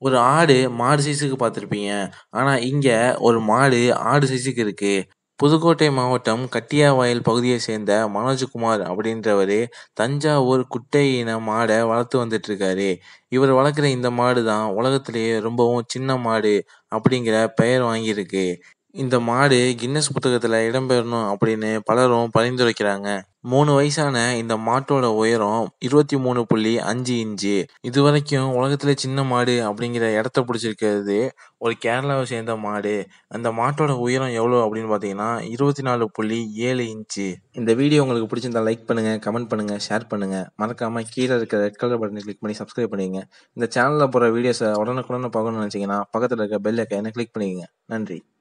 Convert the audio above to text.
ஒரு ஆடு மாடு சைஸுக்கு பார்த்துருப்பீங்க. ஆனா இங்க ஒரு மாடு ஆடு சைஸுக்கு இருக்கு. புதுக்கோட்டை மாவட்டம் கட்டியாவாயல் பகுதியை சேர்ந்த மனோஜ்குமார் அப்படின்றவரு தஞ்சாவூர் குட்டை இன மாட வளர்த்து வந்துட்டு இருக்காரு. இவர் வளர்க்குற இந்த மாடு தான் உலகத்திலேயே ரொம்பவும் சின்ன மாடு அப்படிங்கிற பெயர் வாங்கியிருக்கு. இந்த மாடு கின்னஸ் புத்தகத்துல இடம்பெறணும் அப்படின்னு பலரும் பரிந்துரைக்கிறாங்க. மூணு வயசான இந்த மாட்டோட உயரம் இருபத்தி மூணு புள்ளி அஞ்சு இன்ச்சு. இதுவரைக்கும் உலகத்திலே சின்ன மாடு அப்படிங்கிற இடத்த பிடிச்சிருக்கிறது ஒரு கேரளாவை சேர்ந்த மாடு. அந்த மாட்டோட உயரம் எவ்வளோ அப்படின்னு பார்த்தீங்கன்னா இருபத்தி நாலு புள்ளி ஏழு இன்ச்சு. இந்த வீடியோ உங்களுக்கு பிடிச்சிருந்தா லைக் பண்ணுங்க, கமெண்ட் பண்ணுங்க, ஷேர் பண்ணுங்க. மறக்காம கீழ இருக்க ரெட் கலர் பட்டனை கிளிக் பண்ணி சப்ஸ்கிரைப் பண்ணிக்கங்க. இந்த சேனல்ல போடுற வீடியோஸை உடனுக்குடன் பார்க்கணும்னு நினைச்சீங்கன்னா பக்கத்துல இருக்க பெல் ஐகானை கிளிக் பண்ணிக்கங்க. நன்றி.